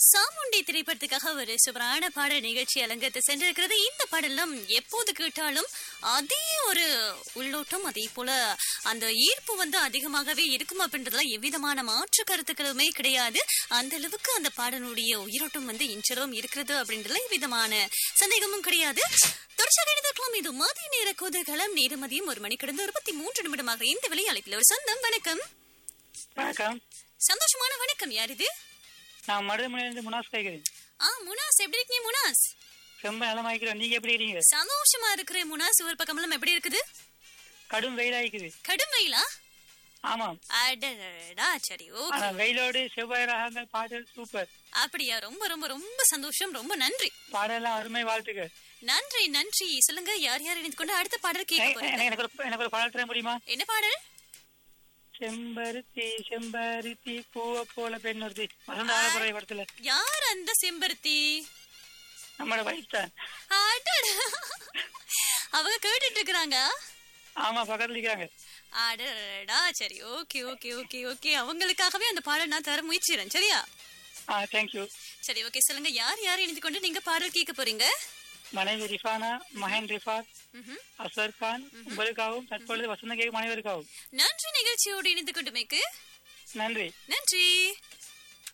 சாமுண்டி திரைப்படத்துக்காக ஒரு சூப்பரான பாடல் நிகழ்ச்சி அலங்கத்து சென்றிருக்கிறது இந்த பாடலும் எப்போது கேட்டாலும் அதே ஒரு உள்ளோட்டம் அதே போல அந்த ஈர்ப்பு வந்து அதிகமாகவே இருக்கும் அப்படின்றதுல எவ்விதமான மாற்று கருத்துக்களுமே கிடையாது அந்த அளவுக்கு அந்த பாடலுடைய உயிரோட்டம் வந்து இன்றளவும் இருக்கிறது அப்படின்றதுல எவ்விதமான சந்தேகமும் கிடையாது தொடர்ச்சியாக இணைந்திருக்கலாம் இது மதிய நேர குதகலம் நேரு மதியம் ஒரு மணி கடந்து இருபத்தி மூன்று நிமிடமாக இந்த விலை அழைப்பில் ஒரு சொந்தம் வணக்கம் வணக்கம் சந்தோஷமான வணக்கம் யார் இது நான் மருதமலையிலிருந்து முனாஸ் கேட்கிறேன் ஆ முனாஸ் எப்படி இருக்கீங்க முனாஸ் ரொம்ப நலமாக்கிறோம் நீங்க எப்படி இருக்கீங்க சந்தோஷமா இருக்கிற முனாஸ் ஒரு பக்கமெல்லாம் எப்படி இருக்குது கடும் வெயிலாயிக்குது கடும் வெயிலா ஆமாம் அடடா சரி ஓகே ஆனா வெயிலோடு செவ்வாய் ராகங்கள் பாடல் சூப்பர் அப்படியா ரொம்ப ரொம்ப ரொம்ப சந்தோஷம் ரொம்ப நன்றி பாடலாம் அருமை வாழ்த்துக்கள் நன்றி நன்றி சொல்லுங்க யார் யார் இணைந்து கொண்டு அடுத்த பாடல் கேட்க எனக்கு- போறீங்க எனக்கு ஒரு எனக்கு ஒரு பாடல் தர முடியுமா என்ன பாடல் செம்பருத்தி செம்பருத்தி பூவை போல பெண் ஒருத்தி வசந்த ஆலப்புறை படத்துல யார் அந்த செம்பருத்தி நம்மளோட வைஃப் தான் அடடா. அவங்க கேட்டுட்டு இருக்கிறாங்க ஆமா பக்கத்துல இருக்காங்க அடடா சரி ஓகே ஓகே ஓகே ஓகே அவங்களுக்காகவே அந்த பாடல் நான் தர முயற்சிறேன் சரியா ஆ தேங்க்யூ சரி ஓகே சொல்லுங்க யார் யார் இணைந்து கொண்டு நீங்க பாடல் கேட்க போறீங்க மனைவி ரிஃபானா மகன் ரிஃபாத் ம்ஹும். அசர் கான் உங்களுக்காகவும் தற்பொழுது வசந்த கேக் மனைவருக்காகவும் நன்றி நிகழ்ச்சியோடு இணைந்து கொண்டுமைக்கு நன்றி நன்றி